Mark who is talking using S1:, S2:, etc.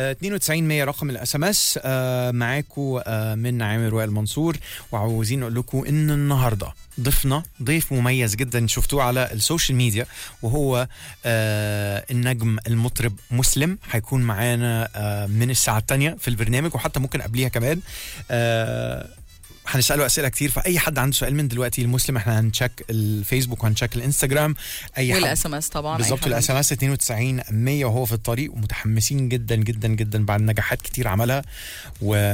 S1: آه 92 100 رقم الاس ام اس معاكم آه من عامر وائل منصور وعاوزين نقول لكم ان النهارده ضيفنا ضيف مميز جدا شفتوه على السوشيال ميديا وهو آه النجم المطرب مسلم هيكون معانا آه من الساعه الثانيه في البرنامج وحتى ممكن قبليها كمان آه هنساله اسئله كتير فاي حد عنده سؤال من دلوقتي المسلم احنا هنشيك الفيسبوك وهنشيك الانستجرام اي حد
S2: والاس ام اس طبعا أي
S1: بالظبط
S2: حد
S1: الاس ام اس 92 100 وهو في الطريق ومتحمسين جدا جدا جدا بعد نجاحات كتير عملها و